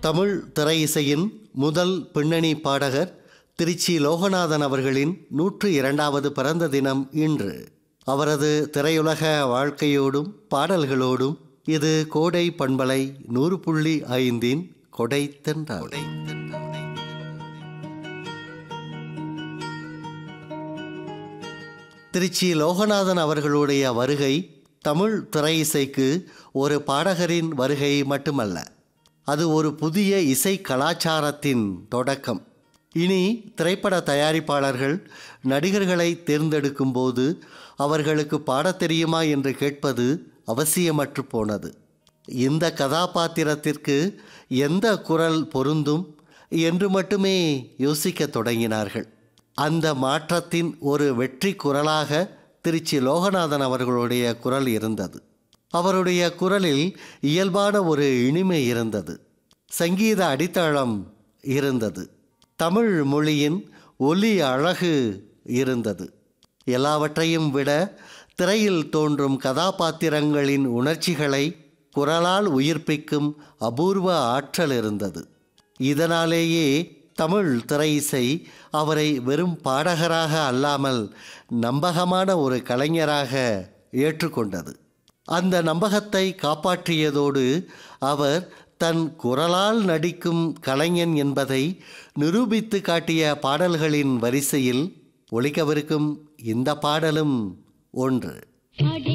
தமிழ் திரை இசையின் முதல் பின்னணி பாடகர் திருச்சி லோகநாதன் அவர்களின் நூற்று இரண்டாவது பிறந்த தினம் இன்று அவரது திரையுலக வாழ்க்கையோடும் பாடல்களோடும் இது கோடை பண்பலை நூறு புள்ளி ஐந்தின் கொடை தென்றல் திருச்சி லோகநாதன் அவர்களுடைய வருகை தமிழ் திரை இசைக்கு ஒரு பாடகரின் வருகை மட்டுமல்ல அது ஒரு புதிய இசை கலாச்சாரத்தின் தொடக்கம் இனி திரைப்பட தயாரிப்பாளர்கள் நடிகர்களை தேர்ந்தெடுக்கும் போது அவர்களுக்கு பாடத் தெரியுமா என்று கேட்பது அவசியமற்று போனது இந்த கதாபாத்திரத்திற்கு எந்த குரல் பொருந்தும் என்று மட்டுமே யோசிக்கத் தொடங்கினார்கள் அந்த மாற்றத்தின் ஒரு வெற்றி குரலாக திருச்சி லோகநாதன் அவர்களுடைய குரல் இருந்தது அவருடைய குரலில் இயல்பான ஒரு இனிமை இருந்தது சங்கீத அடித்தளம் இருந்தது தமிழ் மொழியின் ஒலி அழகு இருந்தது எல்லாவற்றையும் விட திரையில் தோன்றும் கதாபாத்திரங்களின் உணர்ச்சிகளை குரலால் உயிர்ப்பிக்கும் அபூர்வ ஆற்றல் இருந்தது இதனாலேயே தமிழ் திரை இசை அவரை வெறும் பாடகராக அல்லாமல் நம்பகமான ஒரு கலைஞராக ஏற்றுக்கொண்டது அந்த நம்பகத்தை காப்பாற்றியதோடு அவர் தன் குரலால் நடிக்கும் கலைஞன் என்பதை நிரூபித்து காட்டிய பாடல்களின் வரிசையில் ஒலிக்கவிருக்கும் இந்த பாடலும் ஒன்று